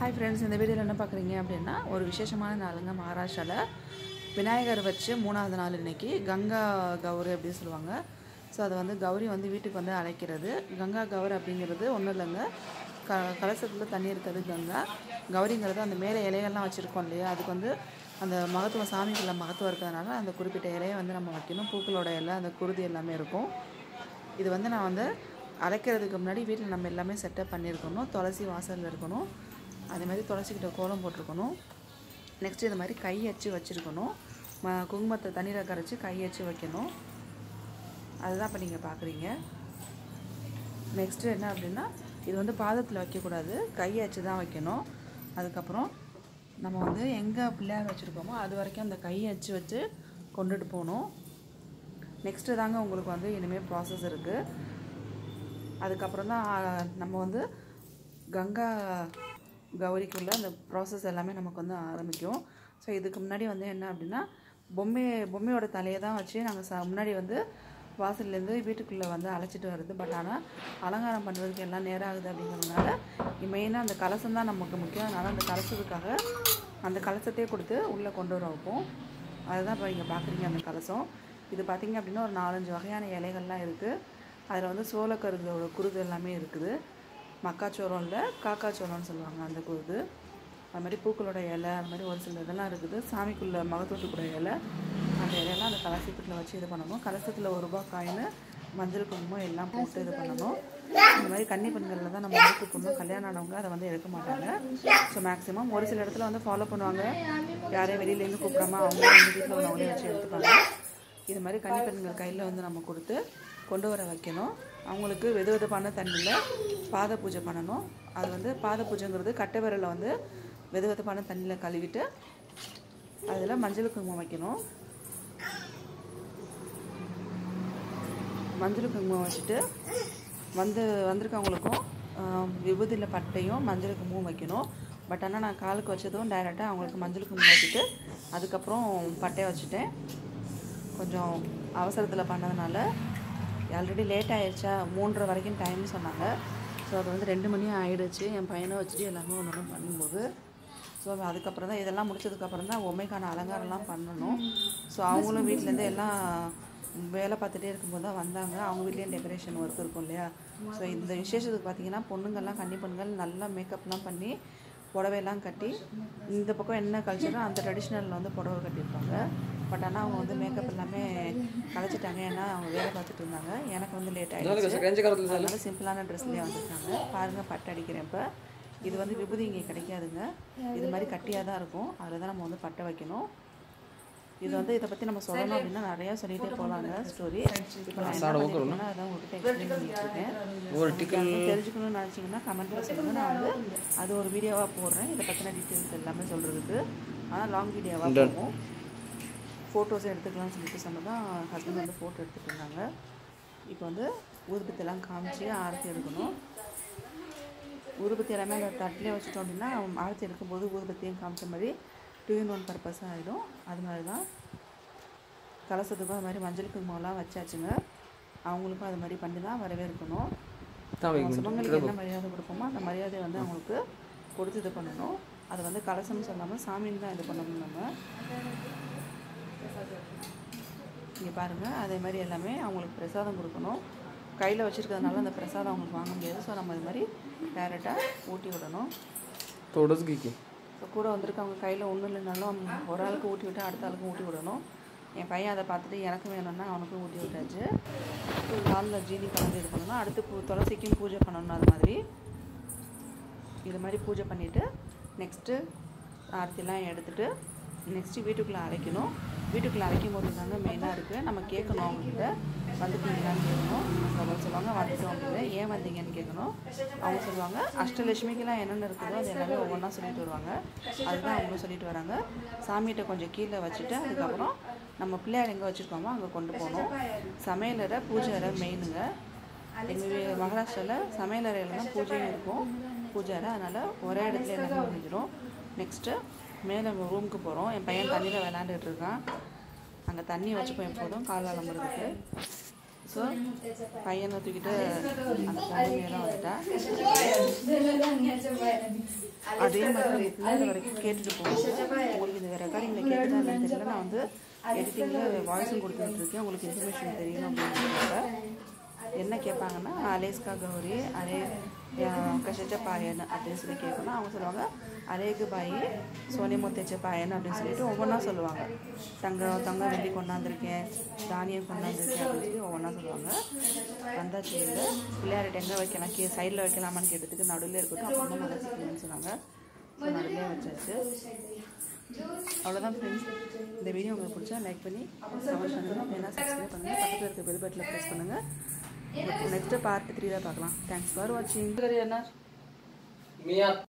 hi friends இந்த வீடியோவில் என்ன பார்க்குறீங்க அப்படின்னா ஒரு விசேஷமான நாளுங்க மகாராஷ்டிராவில் விநாயகர் வச்சு மூணாவது நாள் இன்னைக்கு கங்கா கௌரி அப்படின்னு சொல்லுவாங்க ஸோ அதை வந்து கௌரி வந்து வீட்டுக்கு வந்து அழைக்கிறது கங்கா கௌரி அப்படிங்கிறது ஒன்றும் இல்லைங்க க கலசத்தில் தண்ணி இருக்கிறது கங்கா கௌரிங்கிறது அந்த மேலே இலைகள்லாம் வச்சுருக்கோம் இல்லையா அதுக்கு வந்து அந்த மகத்துவம் சாமிக்குள்ள மகத்துவம் இருக்கிறதுனால அந்த குறிப்பிட்ட இலையை வந்து நம்ம வைக்கணும் பூக்களோட இலை அந்த குருதி எல்லாமே இருக்கும் இது வந்து நான் வந்து அழைக்கிறதுக்கு முன்னாடி வீட்டில் நம்ம எல்லாமே செட்டப் பண்ணியிருக்கணும் துளசி வாசலில் இருக்கணும் அதே மாதிரி துளசிக்கிட்ட கோலம் போட்டிருக்கணும் நெக்ஸ்ட் இது மாதிரி கை அச்சு வச்சுருக்கணும் ம குங்குமத்தை தண்ணீரை கரைச்சி கை அச்சு வைக்கணும் அதுதான் இப்போ நீங்கள் பார்க்குறீங்க நெக்ஸ்ட்டு என்ன அப்படின்னா இது வந்து பாதத்தில் வைக்கக்கூடாது கை அச்சு தான் வைக்கணும் அதுக்கப்புறம் நம்ம வந்து எங்கே பிள்ளையார் வச்சுருக்கோமோ அது வரைக்கும் அந்த கை அச்சு வச்சு கொண்டுட்டு போகணும் நெக்ஸ்ட்டு தாங்க உங்களுக்கு வந்து இனிமேல் ப்ராசஸ் இருக்குது அதுக்கப்புறம் தான் ஆ, நம்ம வந்து கங்கா கௌரிக்குள்ள அந்த ப்ராசஸ் எல்லாமே நமக்கு வந்து ஆரம்பிக்கும் ஸோ இதுக்கு முன்னாடி வந்து என்ன அப்படின்னா பொம்மை பொம்மையோட தலையை தான் வச்சு நாங்கள் ச முன்னாடி வந்து வாசல்லேருந்து வீட்டுக்குள்ளே வந்து அழைச்சிட்டு வருது பட் ஆனால் அலங்காரம் பண்ணுறதுக்கு எல்லாம் நேரம் ஆகுது அப்படிங்கிறதுனால மெயினாக அந்த கலசம் தான் நமக்கு முக்கியம் அதனால் அந்த கலசத்துக்காக அந்த கலசத்தையே கொடுத்து உள்ளே கொண்டு வர வைப்போம் அதுதான் இப்போ இங்கே பார்க்குறீங்க அந்த கலசம் இது பார்த்தீங்க அப்படின்னா ஒரு நாலஞ்சு வகையான இலைகள்லாம் இருக்குது அதில் வந்து சோளக்கருதோட குருது எல்லாமே இருக்குது மக்காச்சோளம் இல்லை காக்காச்சோளம்னு சொல்லுவாங்க அந்த குருது அது மாதிரி பூக்களோட இலை அது மாதிரி ஒரு சில இதெல்லாம் இருக்குது சாமிக்குள்ள மகத்துவத்துக்குள்ள இலை அந்த இலையெல்லாம் அந்த கலசத்துக்குள்ள வச்சு இது பண்ணணும் கலசத்தில் ஒரு ரூபாய் காயின் மஞ்சள் குங்குமம் எல்லாம் போட்டு இது பண்ணணும் இந்த மாதிரி கன்னி பெண்களில் தான் நம்ம எடுத்து பொண்ணு கல்யாணம் ஆனவங்க அதை வந்து எடுக்க மாட்டாங்க ஸோ மேக்ஸிமம் ஒரு சில இடத்துல வந்து ஃபாலோ பண்ணுவாங்க யாரையும் வெளியிலேருந்து கூப்பிடாம அவங்க வந்து வீட்டில் உள்ளவங்களே வச்சு எடுத்துப்பாங்க இது மாதிரி கன்னி பெண்கள் கையில் வந்து நம்ம கொடுத்து கொண்டு வர வைக்கணும் அவங்களுக்கு வெது வெதுப்பான தண்ணியில் பாத பூஜை பண்ணணும் அது வந்து பாத பூஜைங்கிறது கட்டை விரலில் வந்து வெது வெதுப்பான தண்ணியில் கழுவிட்டு அதில் மஞ்சள் குங்குமம் வைக்கணும் மஞ்சள் குங்குமம் வச்சுட்டு வந்து வந்திருக்கவங்களுக்கும் ஆஹ், விபூதியில் பட்டையும் மஞ்சள் குங்குமம் வைக்கணும் பட் ஆனால் நான் காலுக்கு வச்சதும் டைரெக்டாக அவங்களுக்கு மஞ்சள் குங்குமம் வச்சுட்டு அதுக்கப்புறம் பட்டையை வச்சுட்டேன் கொஞ்சம் அவசரத்தில் பண்ணதுனால ஆல்ரெடி லேட் ஆயிடுச்சா மூன்றரை வரைக்கும் டைம் சொன்னாங்க ஸோ அது வந்து ரெண்டு மணி ஆயிடுச்சு என் பையனை வச்சுட்டு எல்லாமே ஒன்று ஒன்று பண்ணும்போது ஸோ அதுக்கப்புறம் தான் இதெல்லாம் முடிச்சதுக்கப்புறம் தான் உமைக்கான அலங்காரம்லாம் பண்ணணும் ஸோ அவங்களும் வீட்டிலேருந்து எல்லாம் வேலை பார்த்துட்டே இருக்கும்போது தான் வந்தாங்க அவங்க வீட்லேயும் டெக்கரேஷன் ஒர்க் இருக்கும் இல்லையா ஸோ இந்த விசேஷத்துக்கு பார்த்தீங்கன்னா பொண்ணுங்கள்லாம் கன்னி பெண்கள் நல்லா மேக்கப்லாம் பண்ணி புடவையெல்லாம் கட்டி இந்த பக்கம் என்ன கல்ச்சரோ அந்த ட்ரெடிஷ்னலில் வந்து புடவை கட்டியிருப்பாங்க பட் ஆனால் அவங்க வந்து மேக்கப் எல்லாமே கலைச்சிட்டாங்க ஏன்னா அவங்க வேலை பார்த்துட்டு இருந்தாங்க எனக்கு வந்து லேட் ஆகிடுச்சு அதனால சிம்பிளான ட்ரெஸ்லேயே வந்திருக்காங்க பாருங்கள் பட்டு அடிக்கிறேன் இப்போ இது வந்து விபூதி இங்கே கிடைக்காதுங்க இது மாதிரி கட்டியாக தான் இருக்கும் அதில் தான் நம்ம வந்து பட்டை வைக்கணும் இது வந்து இதை பற்றி நம்ம சொல்லணும் அப்படின்னா நிறையா சொல்லிகிட்டே போகலாங்க ஸ்டோரி இப்போ நான் என்ன பண்ணிருக்கேன்னா அதான் உங்கள்கிட்ட எக்ஸ்பிளைன் பண்ணிட்டு இருக்கேன் உங்களுக்கு வந்து தெரிஞ்சுக்கணும்னு நினச்சிங்கன்னா கமெண்ட்டில் சொல்லுங்கள் நான் வந்து அது ஒரு வீடியோவாக போடுறேன் இதை பற்றின டீட்டெயில்ஸ் எல்லாமே சொல்கிறதுக்கு ஆனால் லாங் வீடியோவாக போகும் ஃபோட்டோஸ் எடுத்துக்கலாம்னு சொல்லிட்டு சொன்னதான் ஹஸ்பண்ட் வந்து ஃபோட்டோ எடுத்துகிட்டு இருந்தாங்க இப்போ வந்து ஊதுபத்தியெல்லாம் காமிச்சு ஆரத்தி எடுக்கணும் ஊதுபத்தி எல்லாமே அந்த தட்டிலே வச்சுட்டோம் அப்படின்னா ஆரத்தி எடுக்கும்போது ஊதுபத்தியும் காமிச்ச மாதிரி டூ இன் ஒன் பர்பஸாக ஆகிடும் அது மாதிரி தான் கலசத்துக்கும் அது மாதிரி மஞ்சள் குங்குமம்லாம் வச்சாச்சுங்க அவங்களுக்கும் அது மாதிரி பண்ணி தான் வரவேற்கணும் நம்ம சுமங்களுக்கு என்ன மரியாதை கொடுப்போமோ அந்த மரியாதையை வந்து அவங்களுக்கு கொடுத்து இது பண்ணணும் அது வந்து கலசம்னு சொல்லாமல் சாமின்னு தான் இது பண்ணணும் நம்ம இங்கே பாருங்கள் அதே மாதிரி எல்லாமே அவங்களுக்கு பிரசாதம் கொடுக்கணும் கையில் வச்சுருக்கிறதுனால அந்த பிரசாதம் அவங்களுக்கு வாங்க முடியாது ஸோ நம்ம இது மாதிரி டேரெக்டாக ஊட்டி விடணும் थोडंच घे की ஸோ கூட வந்திருக்கவங்க கையில் ஒன்றும் இல்லைனாலும் ஒரு ஆளுக்கு ஊட்டி விட்டு அடுத்த ஆளுக்கும் ஊட்டி விடணும் என் பையன் அதை பார்த்துட்டு எனக்கும் வேணும்னா அவனுக்கும் ஊட்டி விட்டாச்சு பாலில் ஜீனி கலந்து இது பண்ணணும் அடுத்து பூ துளசிக்கும் பூஜை பண்ணணும் அது மாதிரி இது மாதிரி பூஜை பண்ணிவிட்டு நெக்ஸ்ட்டு ஆரத்திலாம் எடுத்துகிட்டு நெக்ஸ்ட்டு வீட்டுக்குள்ளே அழைக்கணும் வீட்டுக்குள்ளே அழைக்கும் போது தாங்க மெயினாக இருக்குது நம்ம கேட்கணும் அவங்கக்கிட்ட வந்துட்டீங்களான்னு கேட்கணும் சொல்ல சொல்லுவாங்க வந்துட்டோம் அப்படின்னு ஏன் வந்தீங்கன்னு கேட்கணும் அவங்க சொல்லுவாங்க அஷ்டலட்சுமிக்கெல்லாம் என்னென்ன இருக்குதோ அது எல்லாமே ஒவ்வொன்றா சொல்லிட்டு வருவாங்க அதுதான் அவங்களும் சொல்லிட்டு வராங்க சாமிகிட்ட கொஞ்சம் கீழே வச்சுட்டு அதுக்கப்புறம் நம்ம பிள்ளையார் எங்கே வச்சுருக்கோமோ அங்கே கொண்டு போகணும் சமையலறை பூஜை அறை மெயினுங்க எங்கள் மகாராஷ்டிராவில் சமையலறையில் தான் பூஜையும் இருக்கும் பூஜை அறை அதனால் ஒரே இடத்துல எல்லாமே முடிஞ்சிடும் நெக்ஸ்ட்டு மேலே ரூமுக்கு போகிறோம் என் பையன் தண்ணியில் விளாண்டுட்டு இருக்கான் அங்கே தண்ணி வச்சுப்போம் எப்போதும் கால் அலம்புறதுக்கு ஸோ பையனை தூக்கிட்டு அந்த பொண்ணு தான் வந்துட்டா அதே மாதிரி நம்ம பிள்ளைங்க வரைக்கும் கேட்டுட்டு போவோம் உங்களுக்கு இந்த ரெக்கார்டிங்கில் கேட்டுதான் என்னன்னு தெரியல நான் வந்து எடிட்டிங்கில் வாய்ஸும் கொடுத்துட்டு இருக்கேன் உங்களுக்கு இன்ஃபர்மேஷன் தெரியணும் அப்படின்றதுக்காக என்ன கேட்பாங்கன்னா அலேஸ்கா கௌரி அரே கஷச்ச பாயன் அப்படின்னு சொல்லி கேட்கணும் அவங்க சொல்லுவாங்க அரேகு பாயி சோனி முத்தச்ச பாயன் அப்படின்னு சொல்லிட்டு ஒவ்வொன்றா சொல்லுவாங்க தங்கம் தங்கம் வெள்ளி கொண்டாந்துருக்கேன் தானியம் கொண்டாந்துருக்கேன் அப்படின்னு சொல்லி ஒவ்வொன்றா சொல்லுவாங்க வந்தாச்சு இல்லை பிள்ளையார்கிட்ட எங்கே வைக்கலாம் கே சைடில் வைக்கலாமான்னு கேட்டதுக்கு நடுவில் இருக்கட்டும் அப்புறமா நல்லா வச்சுக்கலாம்னு சொன்னாங்க ஸோ நடுவில் வச்சாச்சு அவ்வளோதான் ஃப்ரெண்ட்ஸ் இந்த வீடியோ உங்களுக்கு பிடிச்சா லைக் பண்ணி கமெண்ட் பண்ணுங்கள் வேணா சப்ஸ்கிரைப் பண்ணுங்கள் பக்கத்தில் இருக்க பெல் பட்டில் ப்ரெஸ் பண்ணுங்கள் நெக்ஸ்ட்டு பார்ட் த்ரீ தான் பார்க்கலாம் தேங்க்ஸ் ஃபார் வாட்சிங் என்ன मी आता